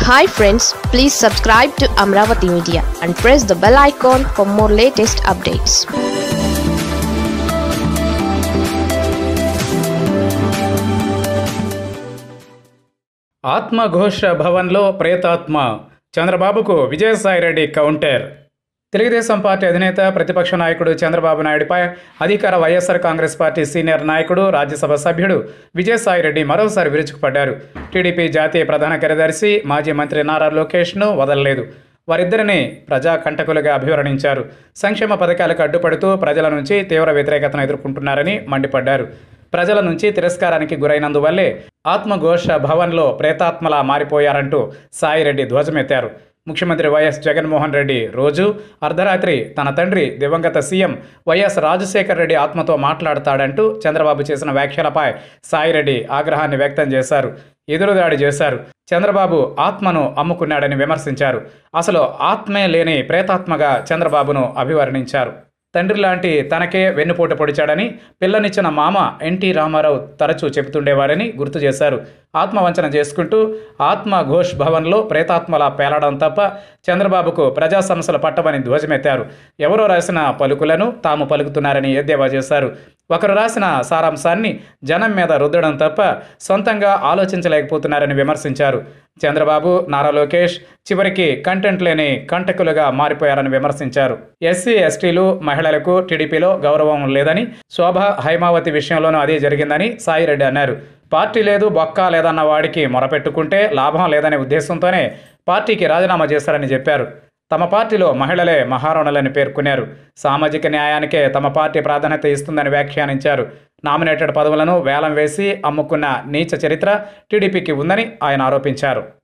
hi friends please subscribe to Amaravati media and press the bell icon for more latest updates ఆత్మఘోష భవన్లో ప్రేతాత్మ చంద్రబాబుకు Vijayasai Reddy counter Telugu Desam party అధినేత ప్రతిపక్ష నాయకుడు చంద్రబాబు నాయుడుపై అధికార వైఎస్ఆర్ కాంగ్రెస్ పార్టీ సీనియర్ నాయకుడు రాజ్యసభ సభ్యుడు విజయసాయిరెడ్డి మరోసారి విరుచుకుపడ్డారు టీడీపీ జాతీయ ప్రధాన కార్యదర్శి మాజీ మంత్రి నారా లోకేష్ను వదలలేదు వారిద్దరిని ప్రజా కంటకులుగా అభివర్ణించారు సంక్షేమ పథకాలకు అడ్డుపడుతూ ప్రజల నుంచి తీవ్ర వ్యతిరేకతను ఎదుర్కొంటున్నారని మండిపడ్డారు ప్రజల నుంచి తిరస్కారానికి గురైనందువల్లే ఆత్మఘోష భవన్లో ప్రేతాత్మలా మారిపోయారంటూ సాయిరెడ్డి ధ్వజమెత్తారు ముఖ్యమంత్రి వైఎస్ జగన్మోహన్ రెడ్డి రోజు అర్ధరాత్రి తన తండ్రి దివంగత సీఎం వైఎస్ రాజశేఖర్ రెడ్డి ఆత్మతో మాట్లాడతాడంటూ చంద్రబాబు చేసిన వ్యాఖ్యలపై సాయిరెడ్డి ఆగ్రహాన్ని వ్యక్తం చేశారు ఎదురుదాడి చేశారు చంద్రబాబు ఆత్మను అమ్ముకున్నాడని విమర్శించారు అసలు ఆత్మే లేని ప్రేతాత్మగా చంద్రబాబును అభివర్ణించారు తండ్రి లాంటి తనకే వెన్నుపోటు పొడిచాడని పిల్లనిచ్చిన మామ ఎన్టీ రామారావు తరచూ చెబుతుండేవారని గుర్తు చేశారు ఆత్మవంచన చేసుకుంటూ ఆత్మ ఘోష్ భవన్లో ప్రేతాత్మలా పేలడం తప్ప చంద్రబాబుకు ప్రజా సమస్యలు పట్టవని ధ్వజమెత్తారు ఎవరో రాసిన పలుకులను తాము పలుకుతున్నారని ఎద్దేవా చేశారు ఒకరు రాసిన సారాంశాన్ని జనం మీద రుద్దడం తప్ప సొంతంగా ఆలోచించలేకపోతున్నారని విమర్శించారు చంద్రబాబు నారా లోకేష్ చివరికి కంటెంట్ లేని కంటకులుగా మారిపోయారని విమర్శించారు ఎస్సీ ఎస్టీలు మహిళలకు టీడీపీలో గౌరవం లేదని శోభ హైమావతి విషయంలోనూ అదే జరిగిందని సాయిరెడ్డి అన్నారు పార్టీ లేదు బొక్క లేదన్న వాడికి మొరపెట్టుకుంటే లాభం లేదనే ఉద్దేశంతోనే పార్టీకి రాజీనామా చేశారని చెప్పారు తమ పార్టీలో మహిళలే మహారణులని పేర్కొన్నారు సామాజిక న్యాయానికే తమ పార్టీ ప్రాధాన్యత ఇస్తుందని వ్యాఖ్యానించారు నామినేటెడ్ పదవులను వేలం వేసి అమ్ముకున్న నీచ చరిత్ర టీడీపీకి ఉందని ఆయన ఆరోపించారు